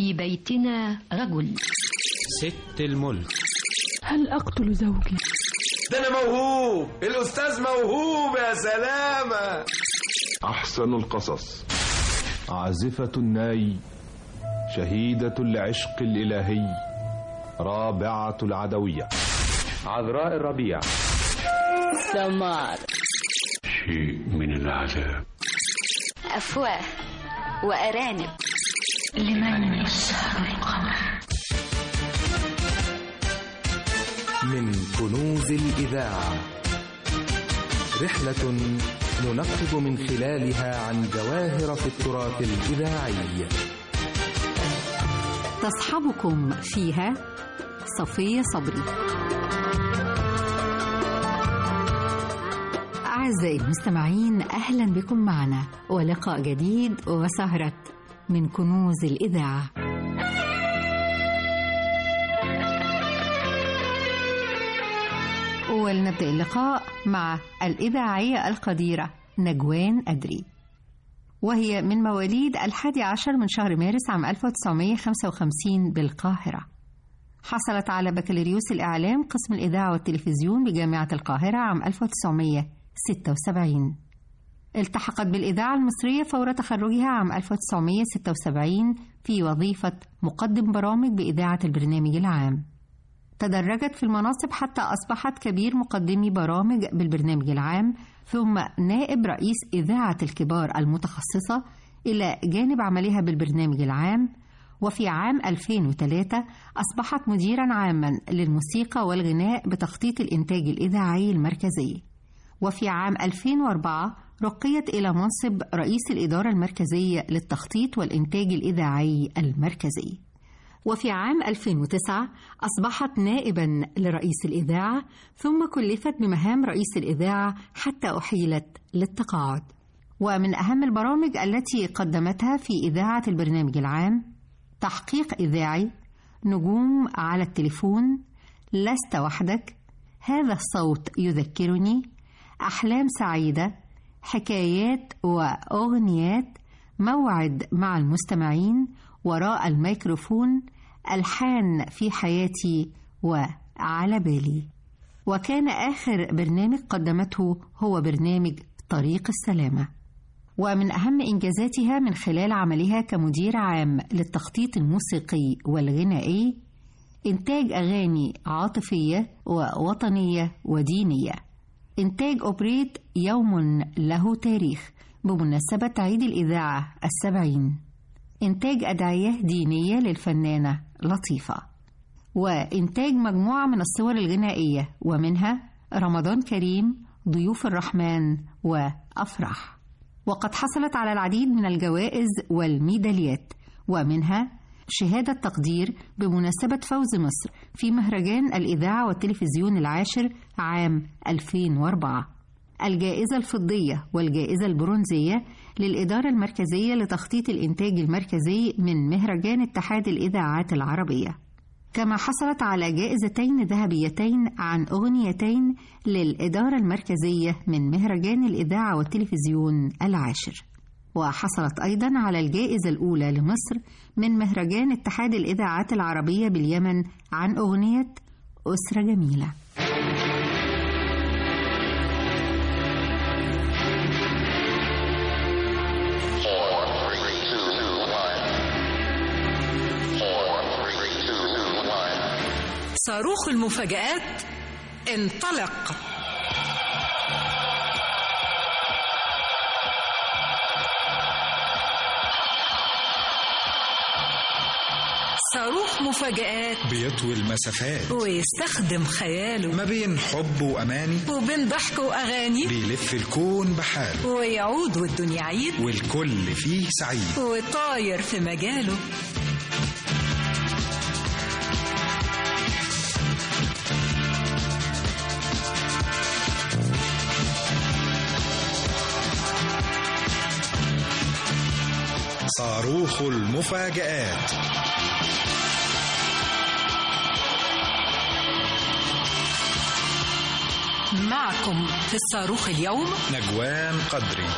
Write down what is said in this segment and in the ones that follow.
في بيتنا رجل ست الملك هل أقتل زوجي؟ ده أنا موهوب الأستاذ موهوب يا سلامة أحسن القصص عازفة الناي شهيدة العشق الإلهي رابعة العدوية عذراء الربيع سمار شيء من العذاب أفواه وأرانب لمن يسهر القمر من كنوز الإذاعة رحلة ننقب من خلالها عن جواهر في التراث الإذاعي تصحبكم فيها صفية صبري أعزائي المستمعين أهلا بكم معنا ولقاء جديد وسهرة من كنوز الإذاعة ولنبدأ اللقاء مع الإذاعية القديرة نجوان أدري وهي من مواليد الحادي عشر من شهر مارس عام 1955 بالقاهرة حصلت على بكالوريوس الإعلام قسم الإذاعة والتلفزيون بجامعة القاهرة عام 1976 التحقت بالإذاعة المصرية فور تخرجها عام 1976 في وظيفة مقدم برامج بإذاعة البرنامج العام تدرجت في المناصب حتى أصبحت كبير مقدمي برامج بالبرنامج العام ثم نائب رئيس إذاعة الكبار المتخصصة إلى جانب عملها بالبرنامج العام وفي عام 2003 أصبحت مديرا عاما للموسيقى والغناء بتخطيط الإنتاج الإذاعي المركزي وفي عام 2004 رقيت إلى منصب رئيس الإدارة المركزية للتخطيط والإنتاج الإذاعي المركزي وفي عام 2009 أصبحت نائبا لرئيس الإذاعة ثم كلفت بمهام رئيس الإذاعة حتى أحيلت للتقاعد ومن أهم البرامج التي قدمتها في إذاعة البرنامج العام تحقيق إذاعي نجوم على التليفون لست وحدك هذا الصوت يذكرني أحلام سعيدة حكايات وأغنيات موعد مع المستمعين وراء الميكروفون ألحان في حياتي وعلى بالي وكان آخر برنامج قدمته هو برنامج طريق السلامة ومن أهم إنجازاتها من خلال عملها كمدير عام للتخطيط الموسيقي والغنائي إنتاج أغاني عاطفية ووطنية ودينية إنتاج أوبريت يوم له تاريخ بمناسبة عيد الإذاعة السبعين إنتاج أدعية دينية للفنانة لطيفة وإنتاج مجموعة من الصور الغنائية ومنها رمضان كريم ضيوف الرحمن وأفرح وقد حصلت على العديد من الجوائز والميداليات ومنها شهادة تقدير بمناسبة فوز مصر في مهرجان الإذاعة والتلفزيون العاشر عام 2004 الجائزة الفضية والجائزة البرونزية للإدارة المركزية لتخطيط الإنتاج المركزي من مهرجان اتحاد الإذاعات العربية كما حصلت على جائزتين ذهبيتين عن أغنيتين للإدارة المركزية من مهرجان الإذاعة والتلفزيون العاشر وحصلت أيضا على الجائزة الأولى لمصر من مهرجان اتحاد الإذاعات العربية باليمن عن أغنية أسرة جميلة صاروخ المفاجآت انطلق صاروخ مفاجآت بيطوي المسافات ويستخدم خياله ما بين حب وأماني وبين ضحك وأغاني بيلف الكون بحاله ويعود والدنيا عيد والكل فيه سعيد وطاير في مجاله صاروخ المفاجآت معكم في الصاروخ اليوم نجوان قدري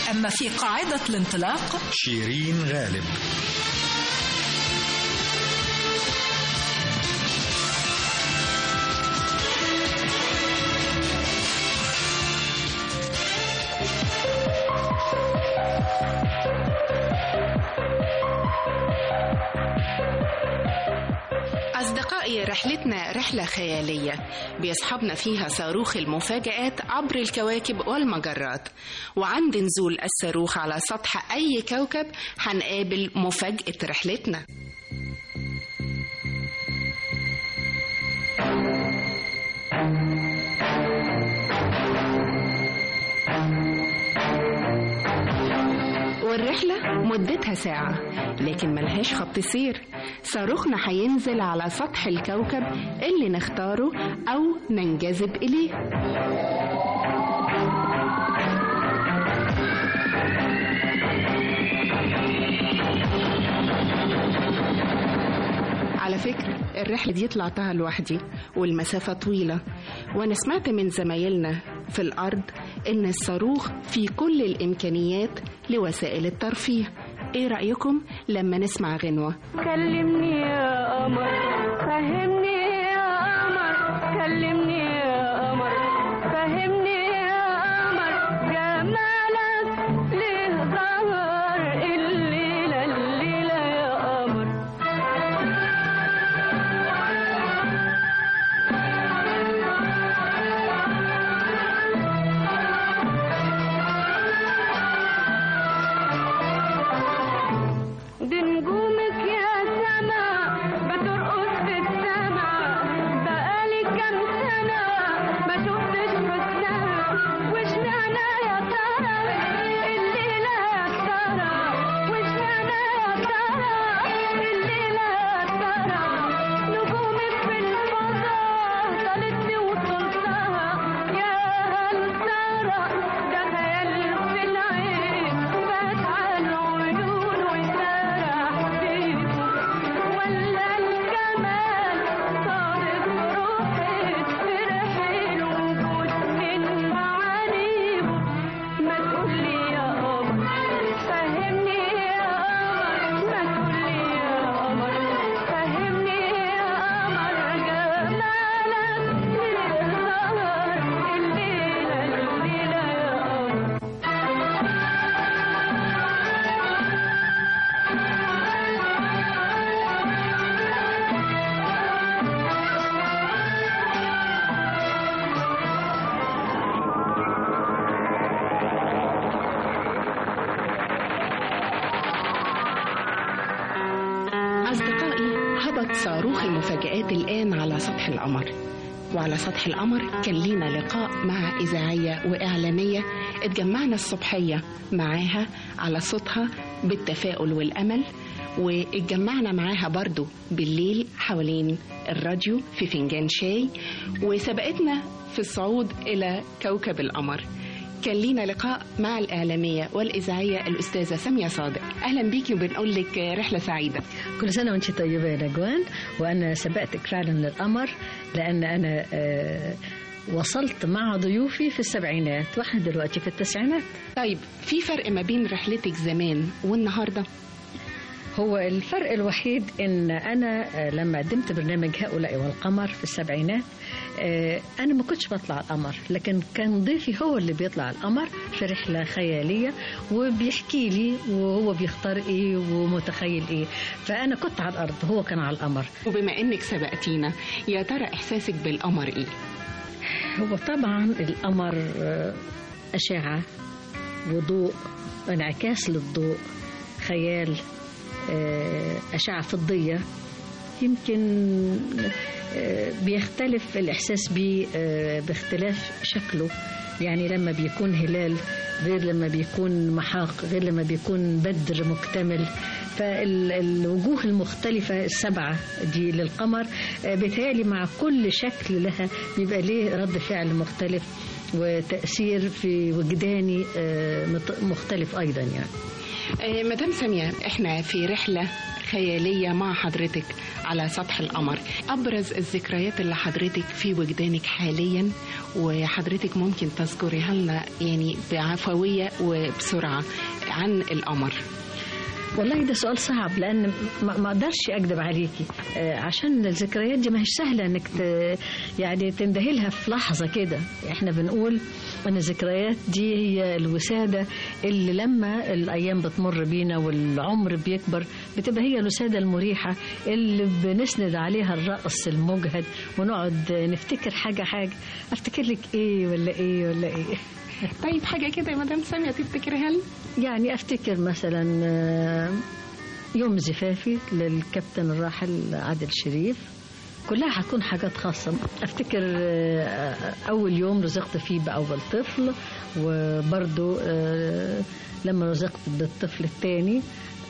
أما في قاعدة الانطلاق شيرين غالب أصدقائي رحلتنا رحلة خيالية بيصحبنا فيها صاروخ المفاجآت عبر الكواكب والمجرات وعند نزول الصاروخ على سطح أي كوكب هنقابل مفاجأة رحلتنا والرحلة مدتها ساعة لكن ملهاش خط سير صاروخنا هينزل على سطح الكوكب اللي نختاره أو ننجذب إليه على فكرة الرحلة دي طلعتها لوحدي والمسافة طويلة وأنا سمعت من زمايلنا في الأرض إن الصاروخ فيه كل الإمكانيات لوسائل الترفيه إيه رأيكم لما نسمع غنوة كلمني يا قمر فهمني يا قمر كلمني يا قمر فهمني يا قمر جمالك ليه ظهر الليلة الليلة يا قمر دي نجومك يا سما بترقص في السما بقالي كام سنة ما شفتش حسنها واشمعنى يا ترى الليلة يا ترى واشمعنى يا ترى الليلة يا ترى نجومك في الفضاء طالتني وصلتها يا هل ترى ده خيال في العين فات على العيون وسرح فيكم ولا الجمال صادق روحي فرحي الوجود من معانيكم ما تقولي يا قمر فهمني يا قمر ما تقولي يا قمر فهمني يا قمر جمالك ظهر الليلة الليلة يا قمر أصدقائي هبط صاروخ المفاجآت الآن على سطح القمر وعلى سطح القمر كان لينا لقاء مع إذاعية وإعلامية اتجمعنا الصبحية معاها على صوتها بالتفاؤل والأمل واتجمعنا معاها برضو بالليل حوالين الراديو في فنجان شاي وسبقتنا في الصعود إلى كوكب القمر كان لينا لقاء مع الإعلامية والإذاعية الأستاذة سامية صادق أهلا بيكي وبنقول لك رحلة سعيدة كل سنة وانت طيبة يا نجوان وأنا سبقتك فعلا للقمر لأن أنا آه وصلت مع ضيوفي في السبعينات واحنا دلوقتي في التسعينات طيب في فرق ما بين رحلتك زمان والنهارده هو الفرق الوحيد ان انا آه، لما قدمت برنامج هؤلاء والقمر في السبعينات آه، انا ما كنتش بطلع القمر لكن كان ضيفي هو اللي بيطلع القمر في رحله خياليه وبيحكي لي وهو بيختار ايه ومتخيل ايه فانا كنت على الارض هو كان على القمر وبما انك سبقتينا يا ترى احساسك بالقمر ايه هو طبعا القمر آه، أشعة وضوء انعكاس للضوء خيال آه، أشعة فضية يمكن آه، بيختلف الإحساس بيه آه، باختلاف شكله يعني لما بيكون هلال غير لما بيكون محاق غير لما بيكون بدر مكتمل فالوجوه المختلفة السبعة دي للقمر آه، بيتهيألي مع كل شكل لها بيبقى ليه رد فعل مختلف وتأثير في وجداني مختلف أيضا يعني مدام سامية احنا في رحلة خيالية مع حضرتك على سطح القمر أبرز الذكريات اللي حضرتك في وجدانك حاليا وحضرتك ممكن تذكريها لنا يعني بعفوية وبسرعة عن القمر والله ده سؤال صعب لان ما اقدرش اكذب عليكي عشان الذكريات دي ما هيش سهله انك ت... يعني تندهلها في لحظه كده احنا بنقول ان الذكريات دي هي الوساده اللي لما الايام بتمر بينا والعمر بيكبر بتبقى هي الوساده المريحه اللي بنسند عليها الرأس المجهد ونقعد نفتكر حاجه حاجه افتكر لك ايه ولا ايه ولا ايه طيب حاجه كده يا مدام ساميه تفتكرها لي يعني افتكر مثلا يوم زفافي للكابتن الراحل عادل شريف كلها هتكون حاجات خاصة أفتكر أول يوم رزقت فيه بأول طفل وبرضو لما رزقت بالطفل الثاني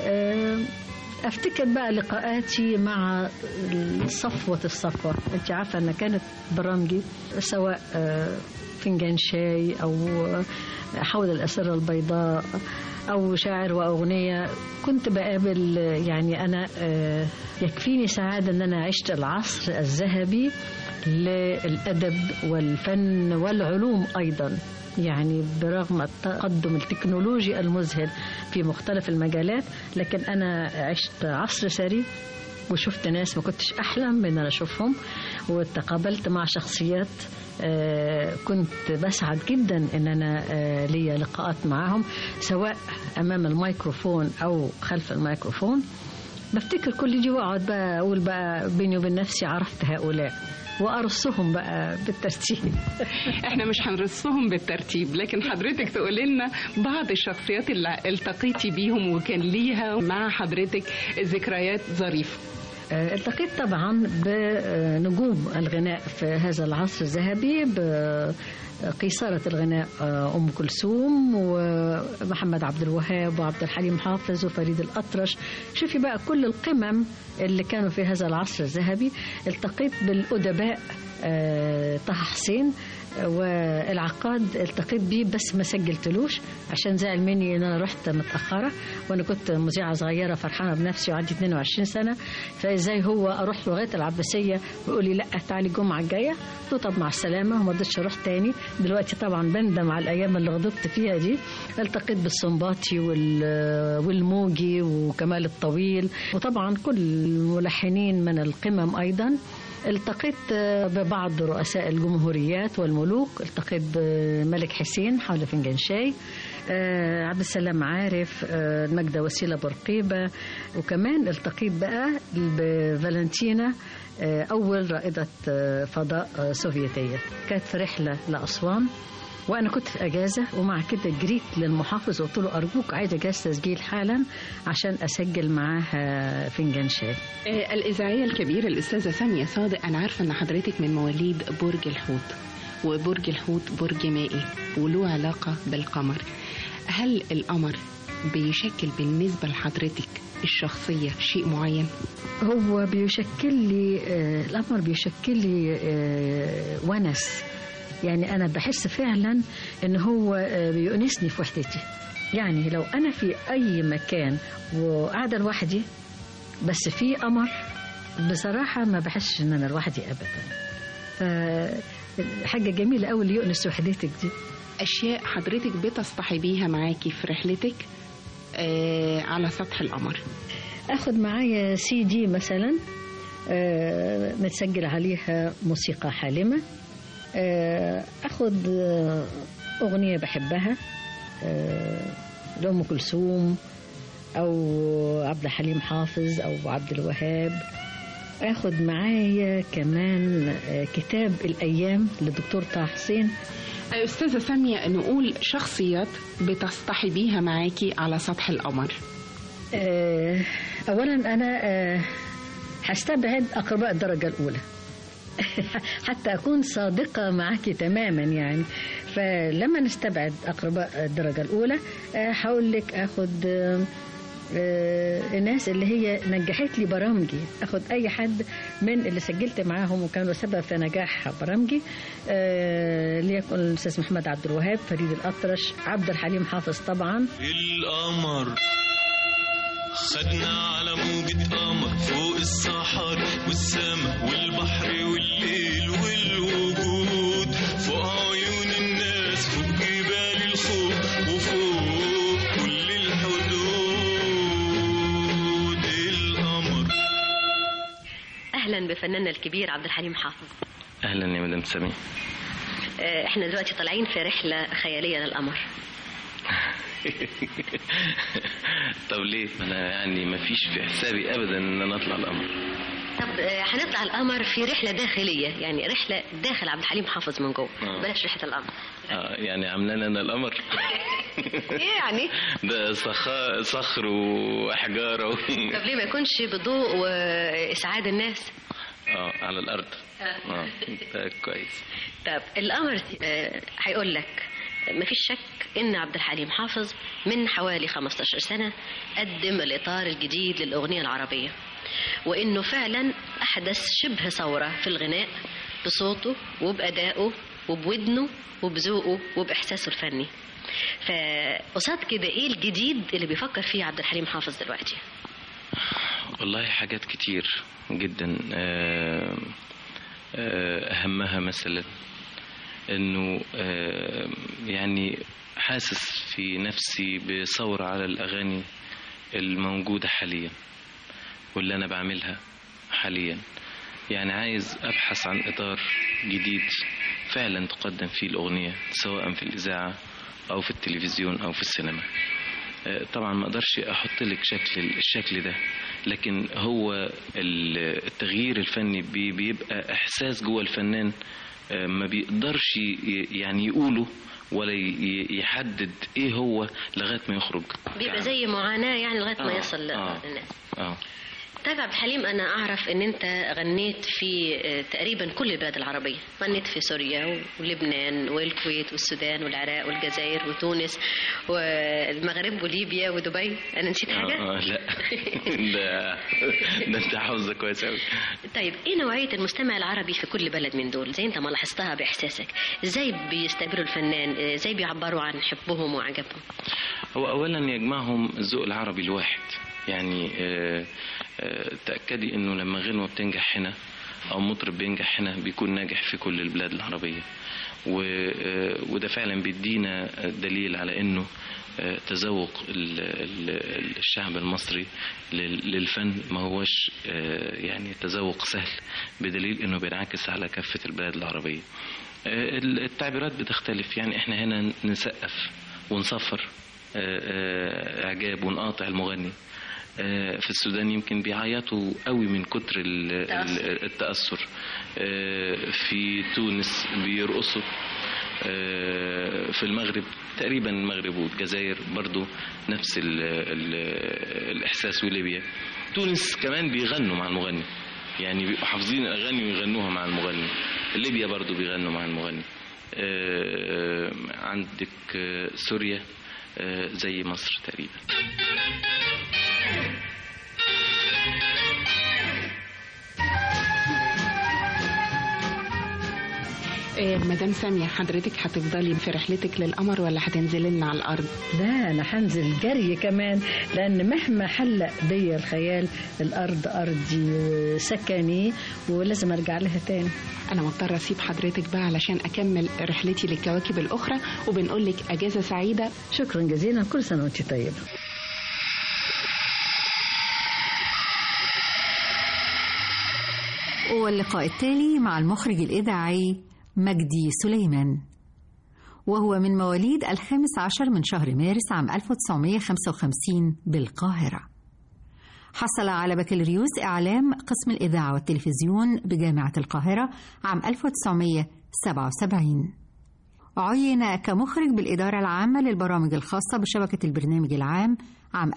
أفتكر بقى لقاءاتي مع صفوة الصفوة أنت عارفة أن كانت برامجي سواء فنجان شاي أو حول الأسرة البيضاء أو شاعر وأغنية كنت بقابل يعني أنا يكفيني سعادة أن أنا عشت العصر الذهبي للأدب والفن والعلوم أيضا يعني برغم التقدم التكنولوجي المذهل في مختلف المجالات لكن أنا عشت عصر ثري وشفت ناس ما كنتش أحلم من أن أشوفهم وتقابلت مع شخصيات آه كنت بسعد جدا ان انا آه ليا لقاءات معاهم سواء امام الميكروفون او خلف الميكروفون بفتكر كل دي واقعد بقى اقول بقى بيني وبين نفسي عرفت هؤلاء وارصهم بقى بالترتيب احنا مش هنرصهم بالترتيب لكن حضرتك تقولي لنا بعض الشخصيات اللي التقيتي بيهم وكان ليها مع حضرتك ذكريات ظريفه التقيت طبعا بنجوم الغناء في هذا العصر الذهبي قيصرة الغناء أم كلثوم ومحمد عبد الوهاب وعبد الحليم حافظ وفريد الأطرش شوفي بقى كل القمم اللي كانوا في هذا العصر الذهبي التقيت بالأدباء طه حسين والعقاد التقيت بيه بس ما سجلتلوش عشان زعل مني ان انا رحت متاخره وانا كنت مذيعه صغيره فرحانه بنفسي وعندي 22 سنه فازاي هو اروح لغايه العباسيه ويقول لي لا تعالي الجمعه الجايه قلت طب مع السلامه وما رضيتش اروح تاني دلوقتي طبعا بندم على الايام اللي غضبت فيها دي التقيت بالسنباطي والموجي وكمال الطويل وطبعا كل الملحنين من القمم ايضا التقيت ببعض رؤساء الجمهوريات والملوك التقيت بملك حسين حول فنجان شاي عبد السلام عارف المجدة وسيلة برقيبة وكمان التقيت بقى بفالنتينا أول رائدة فضاء سوفيتية كانت في رحلة لأسوان وانا كنت في اجازه ومع كده جريت للمحافظ وقلت له ارجوك عايزه جهاز تسجيل حالا عشان اسجل معاه فنجان شاي آه الاذاعيه الكبيره الاستاذه ساميه صادق انا عارفه ان حضرتك من مواليد برج الحوت وبرج الحوت برج مائي وله علاقه بالقمر هل القمر بيشكل بالنسبه لحضرتك الشخصيه شيء معين هو بيشكل لي آه القمر بيشكل لي آه ونس يعني أنا بحس فعلا إن هو بيؤنسني في وحدتي يعني لو أنا في أي مكان وقاعدة لوحدي بس في قمر بصراحة ما بحسش إن أنا لوحدي أبدا فحاجة جميلة أوي اللي يؤنس وحدتك دي أشياء حضرتك بتصطحبيها معاكي في رحلتك آه على سطح القمر أخد معايا سي دي مثلا آه متسجل عليها موسيقى حالمة اخد اغنيه بحبها لام كلثوم او عبد الحليم حافظ او عبد الوهاب اخد معايا كمان كتاب الايام للدكتور طه حسين استاذه ساميه نقول شخصيات بتصطحبيها معاكي على سطح القمر اولا انا هستبعد اقرباء الدرجه الاولى حتى أكون صادقة معك تماما يعني فلما نستبعد أقرباء الدرجة الأولى هقول لك أخد آه، الناس اللي هي نجحت لي برامجي اخد اي حد من اللي سجلت معاهم وكانوا سبب في نجاح برامجي آه، ليكن الاستاذ محمد عبد الوهاب فريد الاطرش عبد الحليم حافظ طبعا القمر خدنا على موجة قمر فوق الصحاري والسما والبحر والليل والوجود فوق عيون الناس فوق جبال الخوف وفوق كل الحدود القمر اهلا بفناننا الكبير عبد الحليم حافظ اهلا يا مدام سامي آه، احنا دلوقتي طالعين في رحله خياليه للقمر طب ليه ما انا يعني ما فيش في حسابي ابدا ان انا اطلع القمر طب آه، هنطلع القمر في رحله داخليه يعني رحله داخل عبد الحليم حافظ من جوه آه. بلاش رحله القمر اه يعني عاملان انا القمر ايه يعني ده صخا صخر واحجار و... طب ليه ما يكونش بضوء واسعاد الناس اه على الارض اه ده كويس طب القمر آه، هيقول لك مفيش شك ان عبد الحليم حافظ من حوالي 15 سنه قدم الاطار الجديد للاغنيه العربيه وانه فعلا احدث شبه ثوره في الغناء بصوته وبادائه وبودنه وبذوقه وباحساسه الفني فقصاد كده ايه الجديد اللي بيفكر فيه عبد الحليم حافظ دلوقتي والله حاجات كتير جدا آه، آه، أهمها مثلا إنه آه، يعني حاسس في نفسي بثورة على الأغاني الموجودة حاليا واللي أنا بعملها حاليا يعني عايز أبحث عن إطار جديد فعلا تقدم فيه الأغنية سواء في الإذاعة أو في التلفزيون أو في السينما آه، طبعا ما اقدرش احط لك شكل الشكل ده لكن هو ال- التغيير الفني بي- بيبقى احساس جوه الفنان آه، ما بيقدرش ي- يعني يقوله ولا ي- يحدد ايه هو لغايه ما يخرج بيبقى زي معاناه يعني لغايه ما آه، يصل آه. للناس اه طيب عبد الحليم انا اعرف ان انت غنيت في آه، تقريبا كل البلاد العربيه غنيت في سوريا ولبنان والكويت والسودان والعراق والجزائر وتونس والمغرب وليبيا ودبي انا نسيت حاجه آه آه، لا ده ده انت حافظه كويس قوي طيب ايه نوعيه المستمع العربي في كل بلد من دول زي انت ما لاحظتها باحساسك ازاي بيستقبلوا الفنان آه، ازاي بيعبروا عن حبهم وعجبهم هو اولا يجمعهم الذوق العربي الواحد يعني آه، آه، تاكدي انه لما غنوه بتنجح هنا او مطرب بينجح هنا بيكون ناجح في كل البلاد العربيه و- آه، وده فعلا بيدينا دليل على انه آه، تذوق ال- ال- الشعب المصري لل- للفن ما هوش آه، يعني تذوق سهل بدليل انه بينعكس على كافه البلاد العربيه آه، التعبيرات بتختلف يعني احنا هنا نسقف ونصفر آه، آه، اعجاب ونقاطع المغني آه، في السودان يمكن بيعيطوا قوي من كتر ال- ال- التأثر آه، في تونس بيرقصوا آه، في المغرب تقريبا المغرب والجزائر برضو نفس ال ال الإحساس وليبيا تونس كمان بيغنوا مع المغني يعني بيبقوا حافظين الأغاني ويغنوها مع المغني ليبيا برضو بيغنوا مع المغني آه، عندك آه، سوريا آه، زي مصر تقريبا إيه مدام سامية حضرتك هتفضلي في رحلتك للقمر ولا هتنزلي لنا على الأرض؟ لا أنا هنزل جري كمان لأن مهما حلق بيا الخيال الأرض أرضي وسكني ولازم أرجع لها تاني أنا مضطرة أسيب حضرتك بقى علشان أكمل رحلتي للكواكب الأخرى وبنقول لك أجازة سعيدة شكرا جزيلا كل سنة وأنت طيبة واللقاء التالي مع المخرج الإذاعي مجدي سليمان وهو من مواليد الخامس عشر من شهر مارس عام 1955 بالقاهرة حصل على بكالوريوس إعلام قسم الإذاعة والتلفزيون بجامعة القاهرة عام 1977 عين كمخرج بالإدارة العامة للبرامج الخاصة بشبكة البرنامج العام عام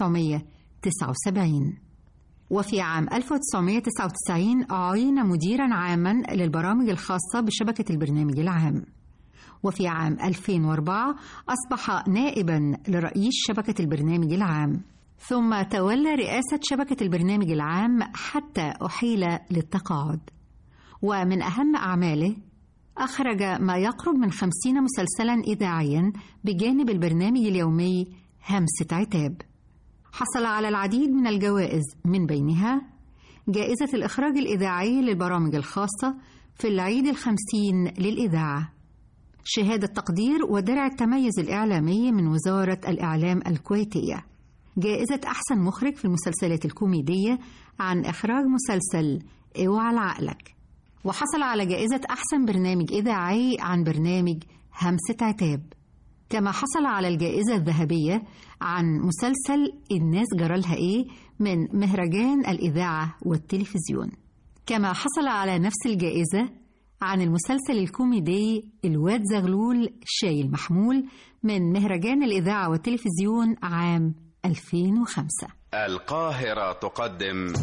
1979 وفي عام 1999 عين مديرا عاما للبرامج الخاصة بشبكة البرنامج العام وفي عام 2004 أصبح نائبا لرئيس شبكة البرنامج العام ثم تولى رئاسة شبكة البرنامج العام حتى أحيل للتقاعد ومن أهم أعماله أخرج ما يقرب من خمسين مسلسلا إذاعيا بجانب البرنامج اليومي همسة عتاب حصل على العديد من الجوائز من بينها جائزة الإخراج الإذاعي للبرامج الخاصة في العيد الخمسين للإذاعة شهادة تقدير ودرع التميز الإعلامي من وزارة الإعلام الكويتية جائزة أحسن مخرج في المسلسلات الكوميدية عن إخراج مسلسل اوعى لعقلك وحصل على جائزة أحسن برنامج إذاعي عن برنامج همسة عتاب كما حصل على الجائزة الذهبية عن مسلسل الناس جرالها إيه من مهرجان الإذاعة والتلفزيون كما حصل على نفس الجائزة عن المسلسل الكوميدي الواد زغلول شاي المحمول من مهرجان الإذاعة والتلفزيون عام 2005 القاهرة تقدم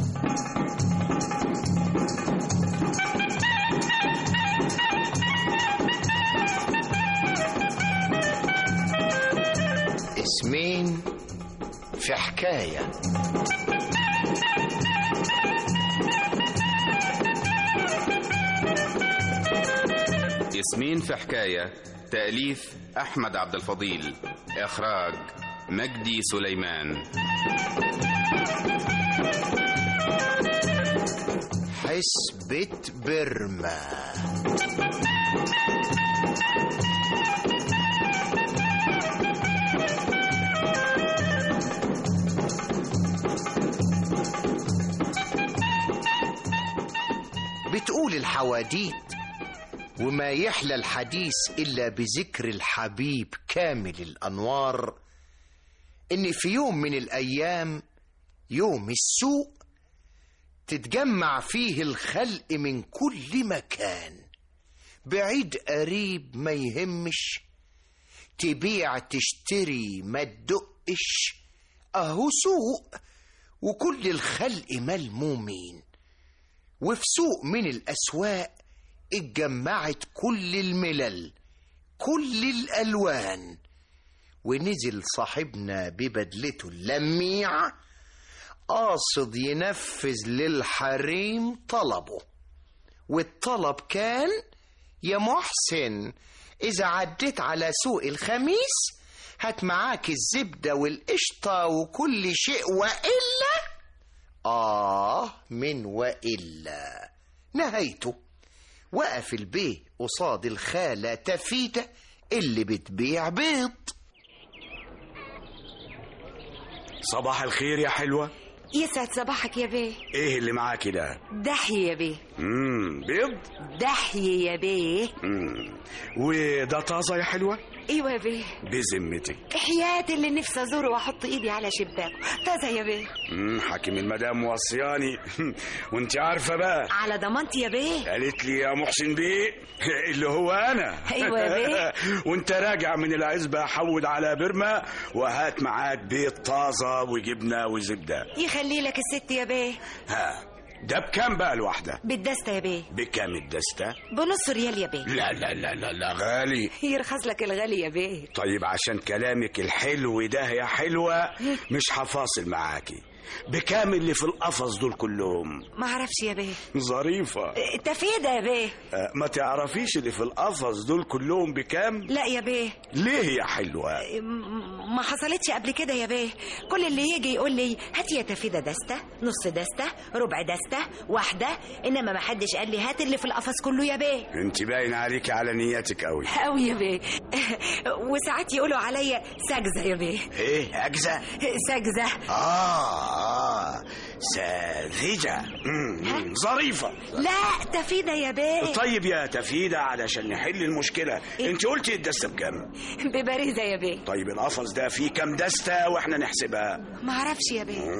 اسمين في حكاية اسمين في حكاية تأليف أحمد عبد الفضيل إخراج مجدي سليمان حسبة برما بتقول الحواديت وما يحلى الحديث إلا بذكر الحبيب كامل الأنوار إن في يوم من الأيام يوم السوق تتجمع فيه الخلق من كل مكان بعيد قريب ما يهمش تبيع تشتري ما تدقش اهو سوق وكل الخلق ملمومين وفي سوق من الاسواق اتجمعت كل الملل كل الالوان ونزل صاحبنا ببدلته اللميع قاصد ينفذ للحريم طلبه والطلب كان يا محسن إذا عديت على سوق الخميس هات معاك الزبدة والقشطة وكل شيء وإلا آه من وإلا نهايته وقف البيه قصاد الخالة تفيدة اللي بتبيع بيض صباح الخير يا حلوة يسعد صباحك يا بيه ايه اللي معاكي ده دحي يا بيه امم بيض دحي يا بيه امم وده طازة يا حلوة ايوه يا بيه بذمتك حياتي اللي نفسي ازوره واحط ايدي على شباكه طازه يا بيه امم حاكم المدام وصياني وانت عارفة بقى على ضمانتي يا بيه قالت لي يا محسن بيه اللي هو انا ايوه يا بيه وانت راجع من العزبة حود على برما وهات معاك بيض طازة وجبنة وزبدة يخلي لك الست يا بيه ها ده بكام بقى الواحدة بالدستة يا بيه بكام الدستة بنص ريال يا بيه لا لا لا لا, لا غالي يرخص لك الغالي يا بيه طيب عشان كلامك الحلو ده يا حلوة مش هفاصل معاكي بكام اللي في القفص دول كلهم ما اعرفش يا بيه ظريفة تفيدة يا بيه أه ما تعرفيش اللي في القفص دول كلهم بكام لا يا بيه ليه يا حلوة ما حصلتش قبل كده يا بيه كل اللي يجي يقول لي هات يا تفيدة دستة نص دستة ربع دستة واحدة انما ما حدش قال لي هات اللي في القفص كله يا بيه انت باين عليك على نياتك قوي قوي يا بيه وساعات يقولوا عليا ساجزة يا بيه ايه اجزة ساجزة اه آه ساذجة ظريفة لا تفيدة يا بيه طيب يا تفيدة علشان نحل المشكلة إيه؟ انت قلتي الدستة بكام ببريزة يا بيه طيب القفص ده فيه كام دستة واحنا نحسبها ما اعرفش يا بيه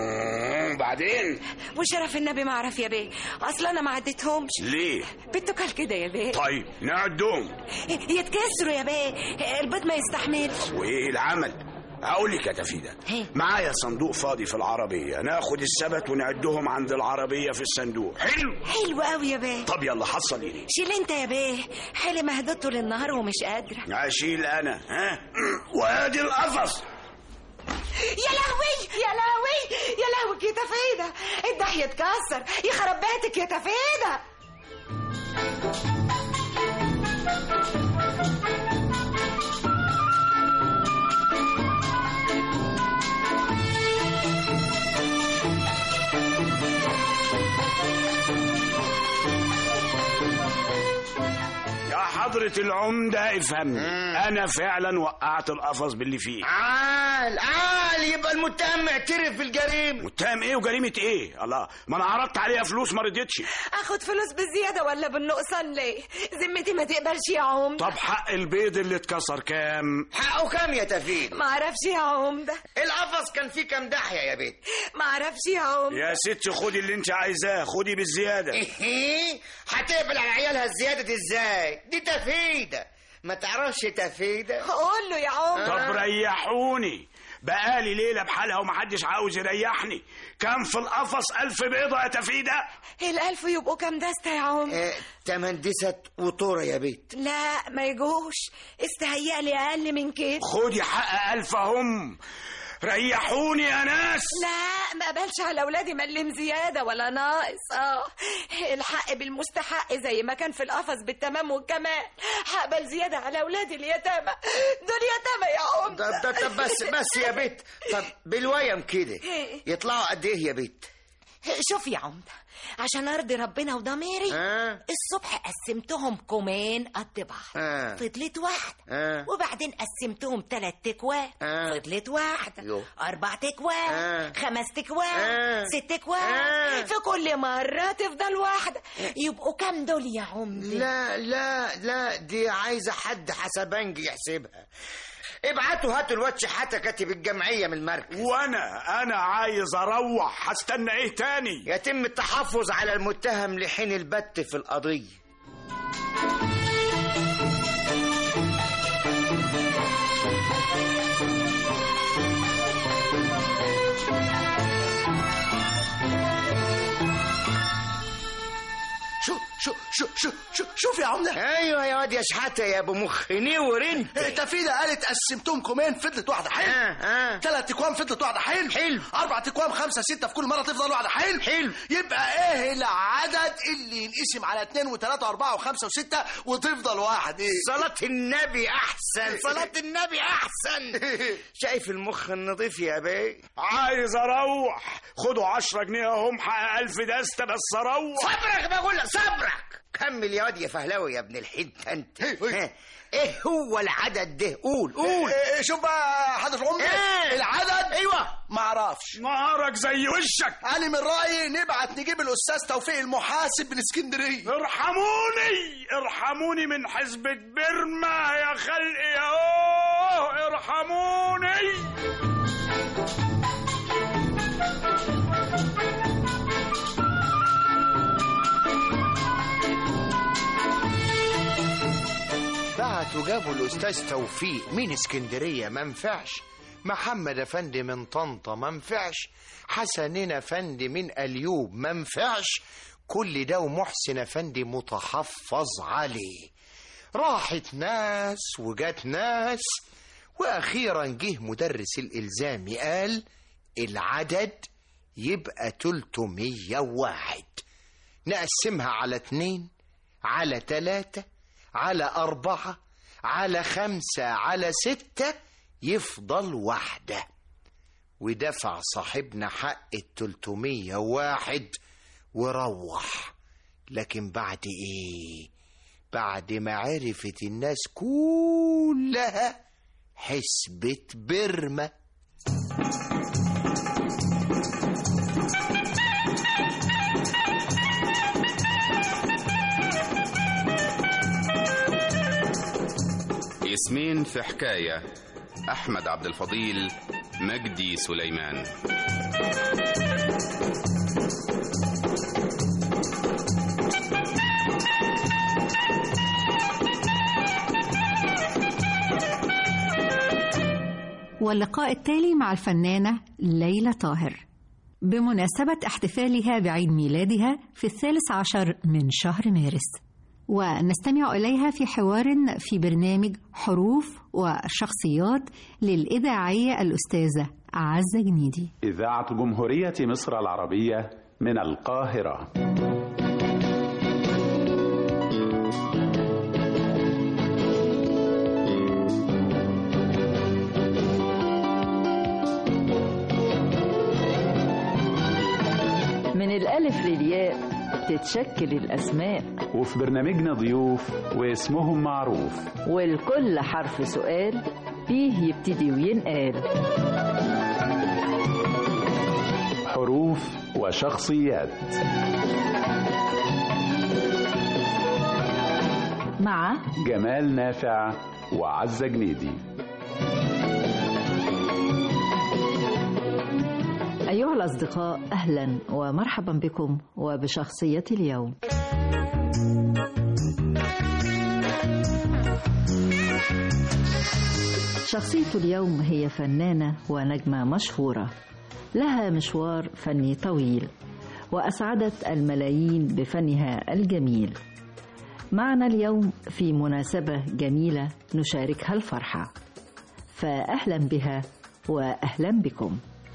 بعدين وشرف النبي ما اعرف يا بيه اصل انا ما عديتهمش ليه بالتكال كده يا بيه طيب نعدهم يتكسروا يا بيه البيض ما يستحملش وايه العمل اقول لك يا تفيدة معايا صندوق فاضي في العربية ناخد السبت ونعدهم عند العربية في الصندوق حلو حلو قوي يا بيه طب يلا حصل ايه شيل انت يا بيه حلي مهدود طول النهار ومش قادرة اشيل انا ها وادي القفص يا لهوي يا لهوي يا لهوي يا تفيدة الدحية اتكسر يخرب بيتك يا تفيدة يا حضرة العمدة افهمني أنا فعلا وقعت القفص باللي فيه عال عال يبقى المتهم معترف بالجريمة متهم ايه وجريمة ايه الله ما انا عرضت عليها فلوس ما رضيتش اخد فلوس بالزيادة ولا بالنقصان ليه ذمتي ما تقبلش يا عمدة طب حق البيض اللي اتكسر كام حقه كام يا تفيد ما اعرفش يا عمدة القفص كان فيه كام دحية يا بنت ما اعرفش يا عمدة يا ست خدي اللي انت عايزاه خدي بالزيادة ايه هتقبل على عيالها الزيادة ازاي دي تفيدة ما تعرفش تفيدة قول له يا عمدة طب ريحوني بقالي ليلة بحالها ومحدش عاوز يريحني كام في القفص ألف بيضة يا تفيدة الألف يبقوا كام دستة يا عمدة اه تمن دست وطورة يا بيت لا ما يجوش استهيألي أقل من كده خدي حق ألف هم ريحوني يا ناس لا ما قبلش على اولادي ملم زياده ولا ناقص اه الحق بالمستحق زي ما كان في القفص بالتمام والكمال هقبل زياده على اولادي اليتامى دول يتامى يا ام طب طب طب بس بس يا بيت طب بالويم كده يطلعوا قد ايه يا بيت شوف يا عمده عشان ارضي ربنا وضميري آه. الصبح قسمتهم كومين قد بعض آه. فضلت واحده آه. وبعدين قسمتهم ثلاث تكوان آه. فضلت واحده يو. اربع تكوان آه. خمس تكوان آه. ست تكوان آه. في كل مره تفضل واحده يبقوا كام دول يا عمده لا لا لا دي عايزة حد حسبنجي يحسبها ابعتوا هاتوا الواد شحاتة كاتب الجمعية من المركز وانا انا عايز اروح هستنى ايه تاني يتم التحفظ على المتهم لحين البت في القضية شو شو شو شو شو شوف يا عمده ايوه يا واد يا شحاتة يا ابو مخ نور انت تفيدة قالت قسمتهم كومين فضلت واحدة حلو آه، آه. ثلاث اكوام فضلت واحدة حلو حلو. اربع اكوام خمسة ستة في كل مرة تفضل واحدة حلو حلو. يبقى ايه العدد اللي ينقسم على اتنين وتلاتة واربعة وخمسة وستة وتفضل واحد ايه صلاة النبي احسن صلاة النبي احسن شايف المخ النظيف يا بيه عايز اروح خدوا عشرة جنيه اهم حق ألف دستة بس اروح صبرك بقول لك صبرك كمل يا واد يا فهلاوي يا ابن الحته انت ها، ايه هو العدد ده قول قول إيه إيه شوف بقى حضرة العمدة إيه؟ العدد ايوه معرفش نهارك زي وشك انا من رايي نبعت نجيب الاستاذ توفيق المحاسب من اسكندريه ارحموني ارحموني من حزبة بيرما يا خلقي يا اوه ارحموني بعتوا جابوا الاستاذ توفيق من اسكندريه ما نفعش محمد افندي من طنطا ما نفعش حسنين افندي من اليوب ما نفعش كل ده ومحسن افندي متحفظ عليه راحت ناس وجات ناس واخيرا جه مدرس الالزامي قال العدد يبقى 301 نقسمها على اتنين على تلاتة على أربعة على خمسة على ستة يفضل واحدة ودفع صاحبنا حق التلتمية واحد وروح لكن بعد ايه بعد ما عرفت الناس كلها حسبة برمة اسمين في حكاية أحمد عبد الفضيل مجدي سليمان واللقاء التالي مع الفنانة ليلى طاهر بمناسبة احتفالها بعيد ميلادها في الثالث عشر من شهر مارس ونستمع إليها في حوار في برنامج حروف وشخصيات للإذاعية الأستاذة عزة جنيدي إذاعة جمهورية مصر العربية من القاهرة من الألف للياء تتشكل الأسماء وفي برنامجنا ضيوف واسمهم معروف والكل حرف سؤال فيه يبتدي وينقال حروف وشخصيات مع جمال نافع وعزة جنيدي أيها الأصدقاء أهلا ومرحبا بكم وبشخصية اليوم شخصية اليوم هي فنانة ونجمة مشهورة لها مشوار فني طويل وأسعدت الملايين بفنها الجميل معنا اليوم في مناسبة جميلة نشاركها الفرحة فأهلا بها وأهلا بكم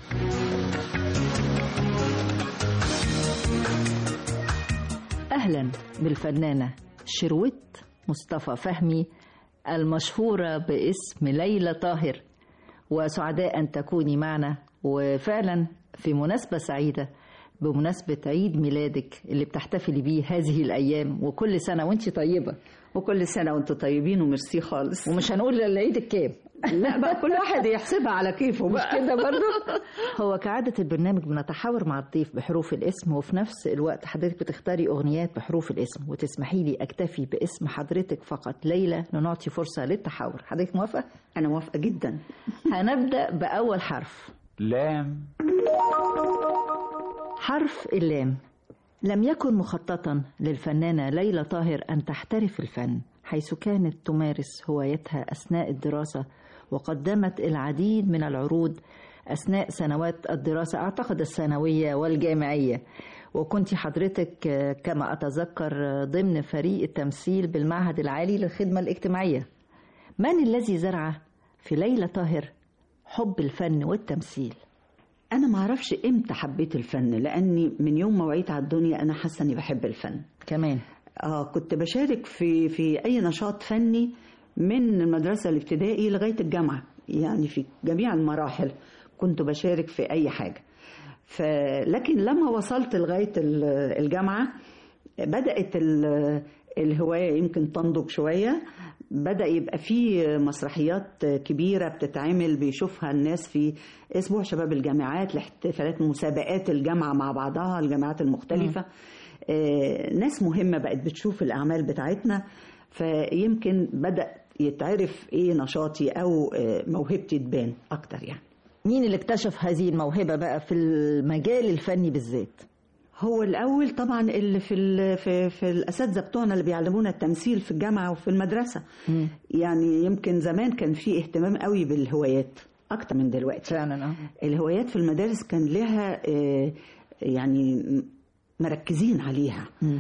أهلا بالفنانة شروت مصطفى فهمي المشهورة باسم ليلى طاهر وسعداء أن تكوني معنا وفعلا في مناسبة سعيدة بمناسبة عيد ميلادك اللي بتحتفلي بيه هذه الأيام وكل سنة وانت طيبة وكل سنة وانتم طيبين وميرسي خالص ومش هنقول العيد الكام لا بقى كل واحد يحسبها على كيفه مش بقى كده برضه هو كعادة البرنامج بنتحاور مع الضيف بحروف الاسم وفي نفس الوقت حضرتك بتختاري أغنيات بحروف الاسم وتسمحي لي أكتفي باسم حضرتك فقط ليلى لنعطي فرصة للتحاور حضرتك موافقة؟ أنا موافقة جدا هنبدأ بأول حرف لام حرف اللام لم يكن مخططا للفنانة ليلى طاهر أن تحترف الفن حيث كانت تمارس هوايتها أثناء الدراسة وقدمت العديد من العروض أثناء سنوات الدراسة أعتقد الثانوية والجامعية وكنت حضرتك كما أتذكر ضمن فريق التمثيل بالمعهد العالي للخدمة الاجتماعية من الذي زرع في ليلى طاهر حب الفن والتمثيل أنا ما أعرفش إمتى حبيت الفن لأني من يوم ما وعيت على الدنيا أنا حاسة إني بحب الفن كمان آه كنت بشارك في في أي نشاط فني من المدرسة الابتدائي لغاية الجامعة يعني في جميع المراحل كنت بشارك في أي حاجة ف... لكن لما وصلت لغاية الجامعة بدأت الهواية يمكن تنضج شوية بدأ يبقى في مسرحيات كبيرة بتتعمل بيشوفها الناس في أسبوع شباب الجامعات لاحتفالات مسابقات الجامعة مع بعضها الجامعات المختلفة آه ناس مهمة بقت بتشوف الأعمال بتاعتنا فيمكن بدأ يتعرف إيه نشاطي أو آه موهبتي تبان أكتر يعني مين اللي اكتشف هذه الموهبة بقى في المجال الفني بالذات؟ هو الاول طبعا اللي في في في الاساتذه بتوعنا اللي بيعلمونا التمثيل في الجامعه وفي المدرسه م. يعني يمكن زمان كان في اهتمام قوي بالهوايات اكتر من دلوقتي فعلا اه الهوايات في المدارس كان لها يعني مركزين عليها م.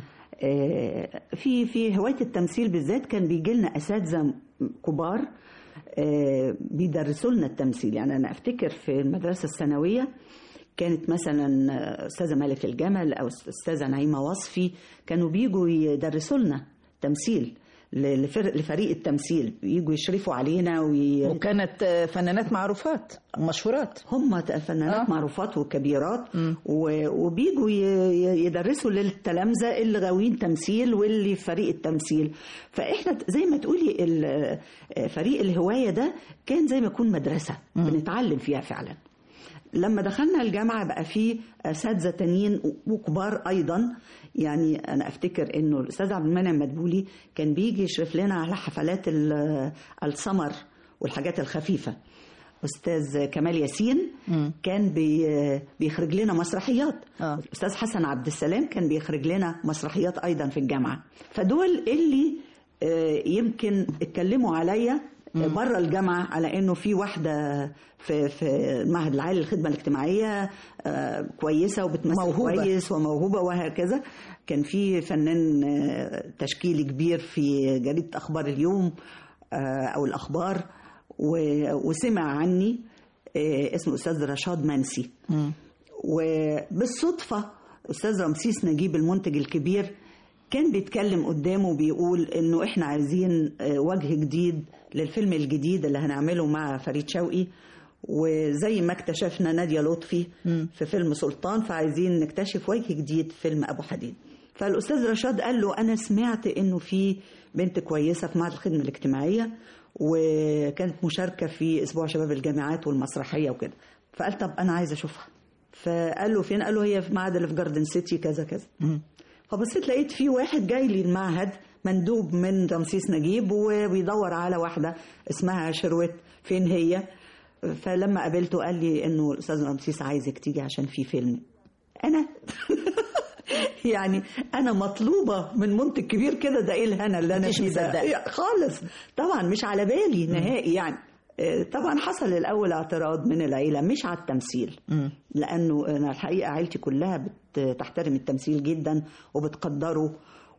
في في هوايه التمثيل بالذات كان بيجي لنا اساتذه كبار بيدرسوا لنا التمثيل يعني انا افتكر في المدرسه الثانويه كانت مثلا استاذه ملك الجمل او استاذه نعيمه وصفي كانوا بيجوا يدرسوا لنا تمثيل لفريق التمثيل يجوا يشرفوا علينا وي... وكانت فنانات معروفات مشهورات هم فنانات آه. معروفات وكبيرات و... وبيجوا ي... يدرسوا للتلامذه اللي غاويين تمثيل واللي في فريق التمثيل فاحنا زي ما تقولي ال... فريق الهوايه ده كان زي ما يكون مدرسه م. بنتعلم فيها فعلا لما دخلنا الجامعة بقى في أساتذة تانيين وكبار أيضا يعني أنا أفتكر إنه الأستاذ عبد المنعم مدبولي كان بيجي يشرف لنا على حفلات السمر والحاجات الخفيفة أستاذ كمال ياسين م. كان بي بيخرج لنا مسرحيات آه. أستاذ حسن عبد السلام كان بيخرج لنا مسرحيات أيضا في الجامعة فدول اللي يمكن اتكلموا عليا بره الجامعه على انه في واحده في في المعهد العالي للخدمه الاجتماعيه كويسه وبتمثل موهوبة. كويس وموهوبه وهكذا كان في فنان تشكيلي كبير في جريده اخبار اليوم او الاخبار وسمع عني آه، اسمه استاذ رشاد منسي وبالصدفه استاذ رمسيس نجيب المنتج الكبير كان بيتكلم قدامه بيقول انه احنا عايزين آه، وجه جديد للفيلم الجديد اللي هنعمله مع فريد شوقي وزي ما اكتشفنا نادية لطفي في فيلم سلطان فعايزين نكتشف وجه جديد في فيلم ابو حديد فالاستاذ رشاد قال له انا سمعت انه في بنت كويسه في معهد الخدمه الاجتماعيه وكانت مشاركه في اسبوع شباب الجامعات والمسرحيه وكده فقال طب انا عايز اشوفها فقال له فين قال له هي في معهد اللي في جاردن سيتي كذا كذا فبصيت لقيت في واحد جاي لي المعهد مندوب من رمسيس نجيب وبيدور على واحده اسمها شروت فين هي فلما قابلته قال لي انه الاستاذ رمسيس عايزك تيجي عشان في فيلم انا يعني انا مطلوبه من منتج كبير كده ده ايه الهنا اللي انا مش فيه ده مصدقة. خالص طبعا مش على بالي نهائي يعني آه، طبعا حصل الاول اعتراض من العيله مش على التمثيل لانه انا الحقيقه عيلتي كلها بتحترم التمثيل جدا وبتقدره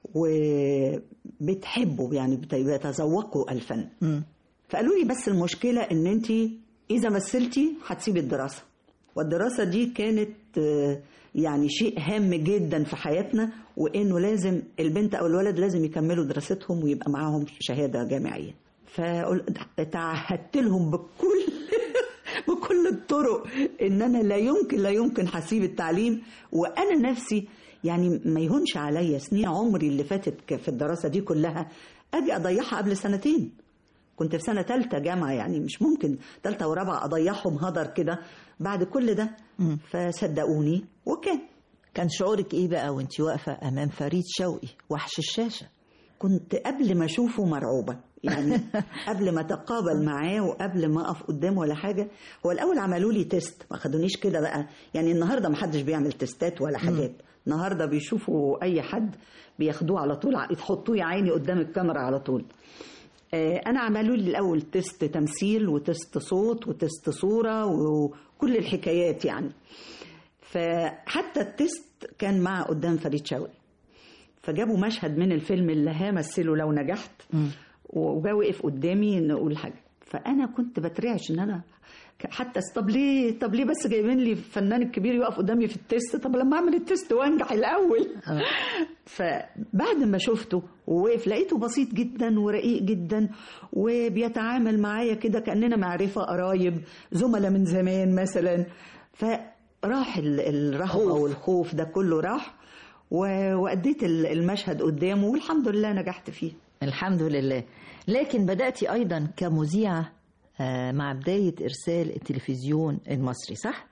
وبتحبه يعني بت- بيتذوقوا الفن فقالوا لي بس المشكله ان انت اذا مثلتي هتسيبي الدراسه والدراسه دي كانت آه، يعني شيء هام جدا في حياتنا وانه لازم البنت او الولد لازم يكملوا دراستهم ويبقى معاهم شهاده جامعيه فتعهدت لهم بكل بكل الطرق ان انا لا يمكن لا يمكن هسيب التعليم وانا نفسي يعني ما يهونش عليا سنين عمري اللي فاتت ك- في الدراسه دي كلها اجي اضيعها قبل سنتين كنت في سنه ثالثه جامعه يعني مش ممكن ثالثه ورابعه اضيعهم هدر كده بعد كل ده فصدقوني وكان كان شعورك ايه بقى وانت واقفه امام فريد شوقي وحش الشاشه كنت قبل ما اشوفه مرعوبه يعني قبل ما اتقابل معاه وقبل ما اقف قدامه ولا حاجه هو الاول عملوا لي تيست ما خدونيش كده بقى يعني النهارده ما حدش بيعمل تيستات ولا حاجات النهارده بيشوفوا اي حد بياخدوه على طول ع- يحطوه يا عيني قدام الكاميرا على طول آه، انا عملوا لي الاول تيست تمثيل وتيست صوت وتيست صوره وكل الحكايات يعني فحتى التيست كان مع قدام فريد شوقي فجابوا مشهد من الفيلم اللي همثله لو نجحت وجا وقف قدامي نقول حاجه فانا كنت بترعش ان انا ك- حتى س- طب ليه طب ليه بس جايبين لي الفنان الكبير يقف قدامي في التيست طب لما اعمل التيست وانجح الاول فبعد ما شفته ووقف لقيته بسيط جدا ورقيق جدا وبيتعامل معايا كده كاننا معرفه قرايب زملاء من زمان مثلا فراح ال- الرهبه والخوف ده كله راح و- واديت ال- المشهد قدامه والحمد لله نجحت فيه الحمد لله لكن بدأتي أيضا كمذيعة آه، مع بداية إرسال التلفزيون المصري صح؟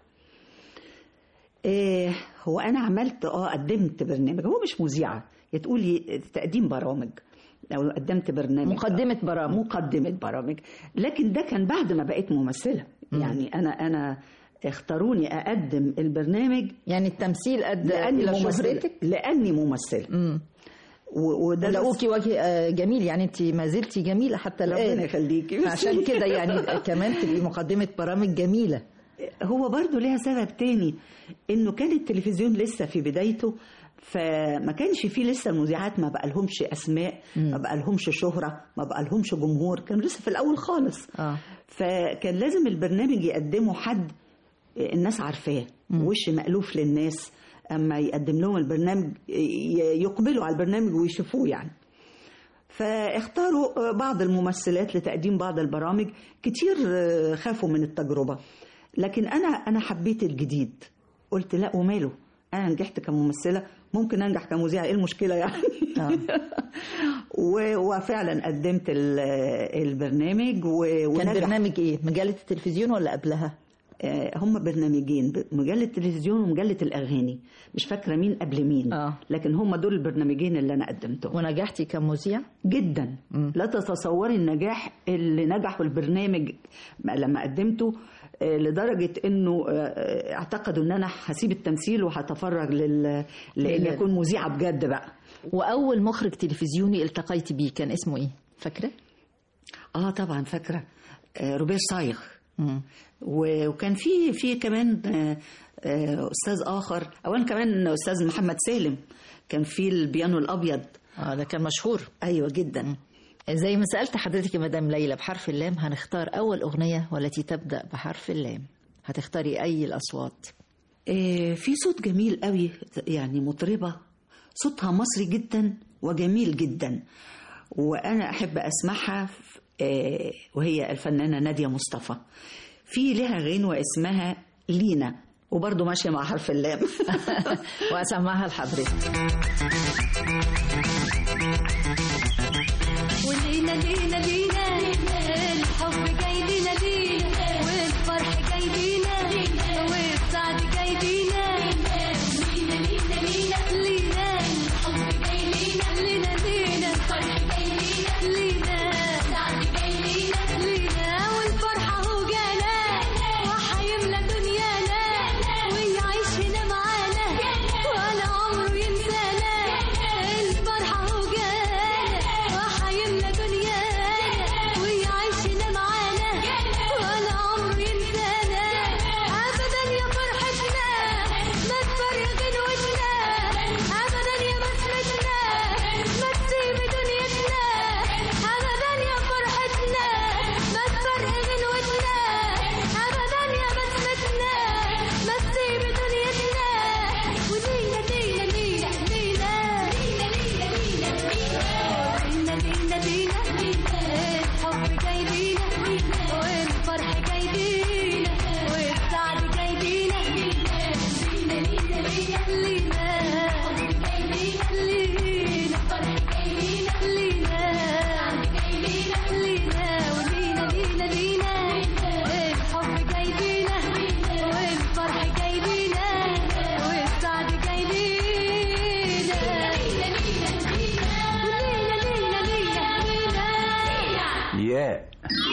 إيه هو انا عملت اه قدمت برنامج هو مش مذيعه يا تقولي تقديم برامج لو قدمت برنامج مقدمة برامج مقدمة برامج لكن ده كان بعد ما بقيت ممثلة يعني أنا أنا اختاروني أقدم البرنامج يعني التمثيل أدى لأني إلى ممثلة شهرتك؟ لأني ممثلة و- وده بس- ولقوكي وجه آه، جميل يعني انت ما زلتي جميله حتى الان ربنا يخليكي. عشان كده يعني كمان تبقي مقدمه برامج جميله هو برضو ليها سبب تاني انه كان التلفزيون لسه في بدايته فما كانش فيه لسه المذيعات ما بقى لهمش اسماء ما بقى لهمش شهره ما بقى لهمش جمهور كانوا لسه في الاول خالص اه فكان لازم البرنامج يقدمه حد الناس عارفاه وش مألوف للناس اما يقدم لهم البرنامج ي- يقبلوا على البرنامج ويشوفوه يعني فاختاروا بعض الممثلات لتقديم بعض البرامج كتير خافوا من التجربة لكن أنا أنا حبيت الجديد قلت لا وماله أنا نجحت كممثلة ممكن أنجح كمذيعة إيه المشكلة يعني و- وفعلا قدمت ال- البرنامج و- كان ونجح. برنامج ايه مجله التلفزيون ولا قبلها آه، هم برنامجين ب- مجلة التلفزيون ومجلة الأغاني مش فاكرة مين قبل مين آه. لكن هم دول البرنامجين اللي أنا قدمتهم ونجحتي كمذيع جدا لا تتصوري النجاح اللي نجحوا البرنامج لما قدمته آه، لدرجة انه آه، اعتقدوا ان انا هسيب التمثيل وهتفرغ لل... لان لل- اكون مذيعة بجد بقى واول مخرج تلفزيوني التقيتي بيه كان اسمه ايه فاكره اه طبعا فاكرة آه، روبير صايغ و- وكان في في كمان آه، آه، استاذ اخر اولا كمان استاذ محمد سالم كان في البيانو الابيض اه ده كان مشهور ايوه جدا زي ما سألت حضرتك يا مدام ليلى بحرف اللام هنختار أول أغنية والتي تبدأ بحرف اللام هتختاري أي الأصوات آه، في صوت جميل قوي يعني مطربة صوتها مصري جدا وجميل جدا وأنا أحب أسمعها آه، وهي الفنانة نادية مصطفى في لها غنوة اسمها لينا وبرضه ماشية مع حرف اللام وأسمعها لحضرتك ولينا لينا لينا الحب جاي لينا لينا والفرح جاي لينا والسعد جاي لينا لينا لينا لينا لينا الحب جاي لينا لينا لينا الفرح جاي لينا لينا السعد جاي لينا لينا والفرحة هو جانا وحيملى دنيانا ويعيش هنا معانا ولا عمره ينسانا الفرحة هو جانا وحيملى دنيانا ويعيش هنا معانا ولا عمره ينسانا أبدا يا فرحتنا ما تفرق غنوتنا أبدا يا بسمتنا ما تسيب دنيتنا أبدا يا فرحتنا ما تفرق غنوتنا أبدا يا بسمتنا ما تسيب دنيتنا ولينا لينا لينا لينا لينا لينا لينا لينا لينا لينا الحب جاي لينا والفرح جاي لينا والسعد جاي لينا لينا لينا لينا لينا الحب جاي لينا لينا الفرح جاي لينا لينا السعد جاي لينا لينا ولينا لينا لينا الحب جاي لينا والفرح جاي لينا والسعد جاي لينا لينا لينا لينا لينا لينا ياء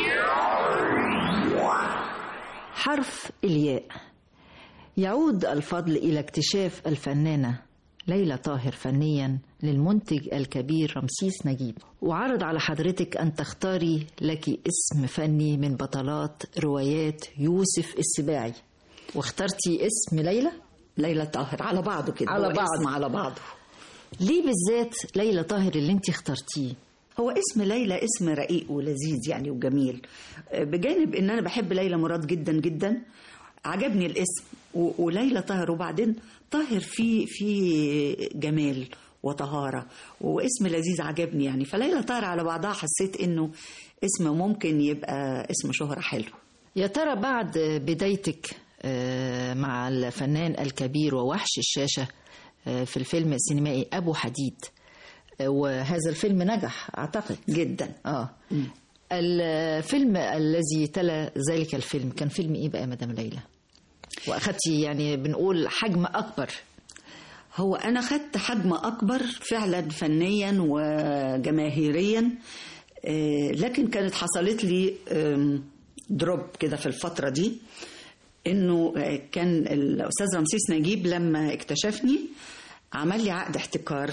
حرف الياء يعود الفضل إلى اكتشاف الفنانة ليلى طاهر فنيا للمنتج الكبير رمسيس نجيب وعرض على حضرتك أن تختاري لك اسم فني من بطلات روايات يوسف السباعي واخترتي اسم ليلى ليلى طاهر على بعضه كده على هو بعض اسم على بعضه ليه بالذات ليلى طاهر اللي انت اخترتيه هو اسم ليلى اسم رقيق ولذيذ يعني وجميل بجانب ان انا بحب ليلى مراد جدا جدا عجبني الاسم و- وليلى طاهر وبعدين طاهر في في جمال وطهارة واسم لذيذ عجبني يعني فليلى طاهر على بعضها حسيت انه اسم ممكن يبقى اسم شهرة حلو يا ترى بعد بدايتك آه، مع الفنان الكبير ووحش الشاشة آه، في الفيلم السينمائي أبو حديد آه، وهذا الفيلم نجح أعتقد جدا آه الفيلم الذي تلا ذلك الفيلم كان فيلم إيه بقى يا مدام ليلى وأخدتي يعني بنقول حجم أكبر هو أنا خدت حجم أكبر فعلا فنيا وجماهيريا آه، لكن كانت حصلت لي آم، دروب كده في الفترة دي إنه آه، كان الأستاذ رمسيس نجيب لما اكتشفني عمل لي عقد احتكار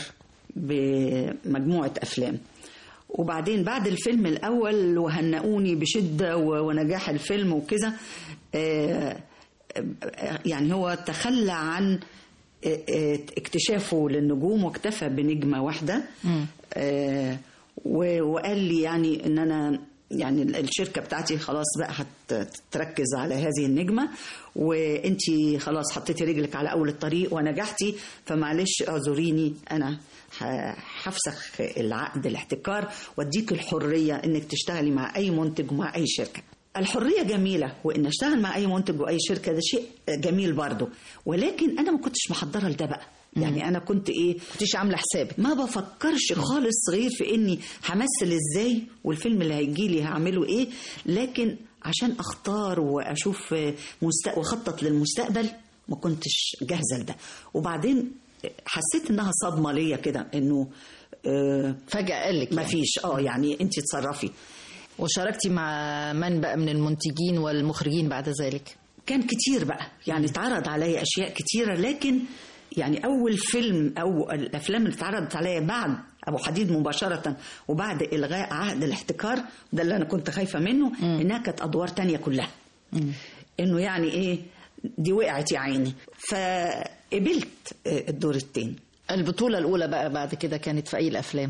بمجموعة أفلام وبعدين بعد الفيلم الأول وهنقوني بشدة و- ونجاح الفيلم وكده آه، آه، يعني هو تخلى عن آه، آه، اكتشافه للنجوم واكتفى بنجمة واحدة آه، و- وقال لي يعني ان انا يعني الشركه بتاعتي خلاص بقى هتركز على هذه النجمه وانتي خلاص حطيتي رجلك على اول الطريق ونجحتي فمعلش اعذريني انا ه- هفسخ العقد الاحتكار واديك الحريه انك تشتغلي مع اي منتج ومع اي شركه الحريه جميله وان اشتغل مع اي منتج واي شركه ده شيء جميل برضه ولكن انا ما كنتش محضره لده بقى يعني انا كنت ايه كنتش عامله حسابك ما بفكرش خالص غير في اني همثل ازاي والفيلم اللي هيجي لي هعمله ايه لكن عشان اختار واشوف مست... واخطط للمستقبل ما كنتش جاهزه لده وبعدين حسيت انها صدمه ليا كده انه آه فجاه قال لك ما فيش اه يعني انت اتصرفي وشاركتي مع من بقى من المنتجين والمخرجين بعد ذلك كان كتير بقى يعني اتعرض عليا اشياء كتيره لكن يعني اول فيلم او الافلام اللي اتعرضت عليا بعد ابو حديد مباشره وبعد الغاء عهد الاحتكار ده اللي انا كنت خايفه منه انها كانت ادوار تانية كلها انه يعني ايه دي وقعت يا عيني فقبلت الدور التاني البطولة الأولى بقى بعد كده كانت في أي الأفلام؟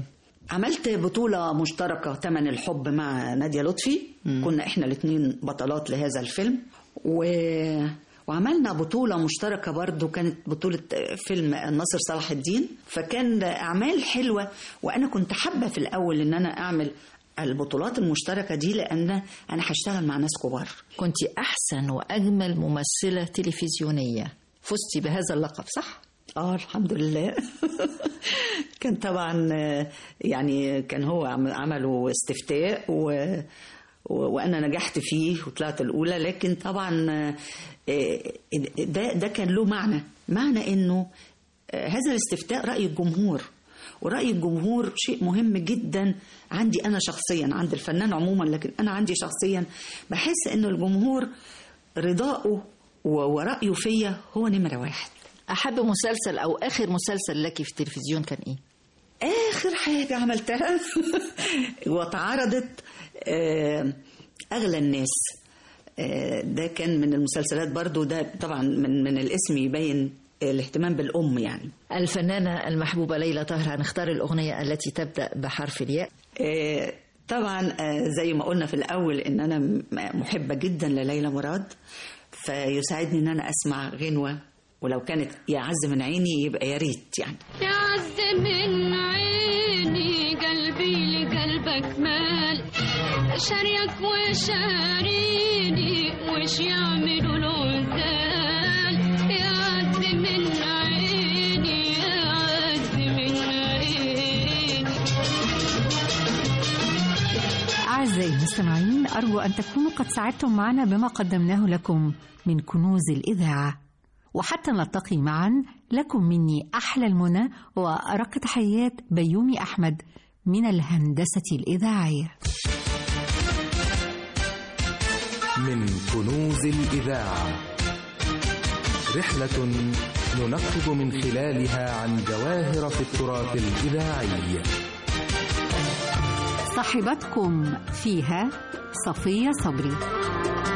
عملت بطولة مشتركة تمن الحب مع نادية لطفي كنا احنا الاثنين بطلات لهذا الفيلم و... وعملنا بطولة مشتركة برضو كانت بطولة فيلم الناصر صلاح الدين فكان أعمال حلوة وأنا كنت حابة في الأول إن أنا أعمل البطولات المشتركة دي لأن أنا هشتغل مع ناس كبار كنت أحسن وأجمل ممثلة تلفزيونية فزتي بهذا اللقب صح؟ اه الحمد لله كان طبعا آه، يعني كان هو عم- عملوا استفتاء و و- وانا نجحت فيه وطلعت الاولى لكن طبعا آه، آه، ده ده كان له معنى معنى انه آه، هذا الاستفتاء راي الجمهور وراي الجمهور شيء مهم جدا عندي انا شخصيا عند الفنان عموما لكن انا عندي شخصيا بحس انه الجمهور رضاؤه و- ورايه فيا هو نمره واحد أحب مسلسل أو آخر مسلسل لك في التلفزيون كان إيه؟ آخر حاجة عملتها واتعرضت آه، أغلى الناس آه، ده كان من المسلسلات برضو ده طبعا من من الاسم يبين الاهتمام بالأم يعني الفنانة المحبوبة ليلى طاهر هنختار الأغنية التي تبدأ بحرف الياء آه، طبعا آه، زي ما قلنا في الأول إن أنا م- محبة جدا لليلى مراد فيساعدني إن أنا أسمع غنوة ولو كانت يعز من عيني يبقى يا ريت يعني يعز من عيني قلبي لقلبك مال شاريك وشاريني وش يعملوا العزال يعز من عيني يعز من عيني أعزائي المستمعين أرجو أن تكونوا قد سعدتم معنا بما قدمناه لكم من كنوز الإذاعة وحتى نلتقي معا لكم مني أحلى المنى وأرق تحيات بيومي أحمد من الهندسة الإذاعية من كنوز الإذاعة رحلة ننقب من خلالها عن جواهر في التراث الإذاعي صاحبتكم فيها صفية صبري